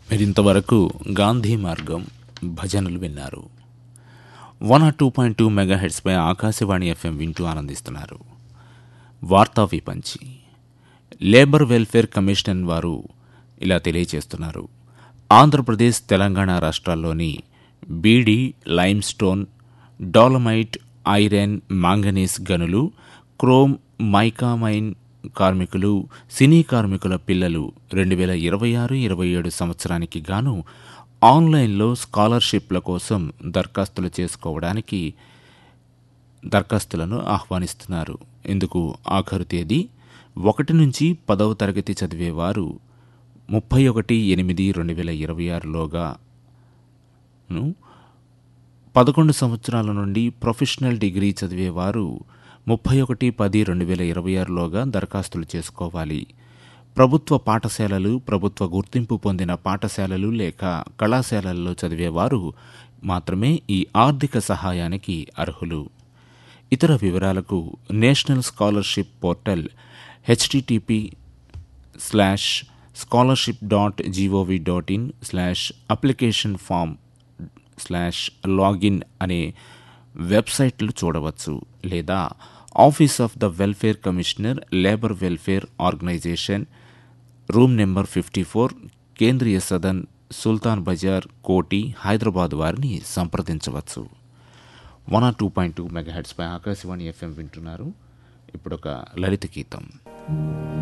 మీరింతవరకు గాంధీ మార్గం భజనలు విన్నారు one R two point two mega హెడ్స్పై ఆకాశవాణి ఎఫ్ఎం వింటూ ఆనందిస్తున్నారు వార్తా విపంచి లేబర్ వెల్ఫేర్ కమిషన్ వారు ఇలా తెలియజేస్తున్నారు ఆంధ్రప్రదేశ్ తెలంగాణ రాష్ట్రాల్లోని బీడీ లైమ్స్టోన్ డాలమైట్ ఐరన్ మాంగనీస్ గనులు క్రోమ్ మైకామైన్ కార్మికులు సినీ కార్మికుల పిల్లలు రెండు వేల ఇరవై ఆరు ఇరవై ఏడు సంవత్సరానికి గాను ఆన్లైన్లో స్కాలర్షిప్ల కోసం దరఖాస్తులు చేసుకోవడానికి దరఖాస్తులను ఆహ్వానిస్తున్నారు ఇందుకు ఆఖరు తేదీ ఒకటి నుంచి పదవ తరగతి చదివేవారు ముప్పై ఒకటి ఎనిమిది రెండు వేల ఇరవై ఆరులోగాను పదకొండు సంవత్సరాల నుండి ప్రొఫెషనల్ డిగ్రీ చదివేవారు ముప్పై ఒకటి పది రెండు వేల ఇరవై ఆరులోగా దరఖాస్తులు చేసుకోవాలి ప్రభుత్వ పాఠశాలలు ప్రభుత్వ గుర్తింపు పొందిన పాఠశాలలు లేక కళాశాలల్లో చదివేవారు మాత్రమే ఈ ఆర్థిక సహాయానికి అర్హులు ఇతర వివరాలకు national scholarship portal H T T P slash scholarship dot G O V dot in slash application form slash login అనే వెబ్సైట్లు చూడవచ్చు లేదా office of the welfare commissioner labour welfare organisation room number fifty four Kendriya Sadan Sultan Bazaar Koti Hyderabad వారిని సంప్రదించవచ్చు one R two point two mega హెడ్స్పై Akashvani F M వింటున్నారు ఇప్పుడు ఒక లలిత గీతం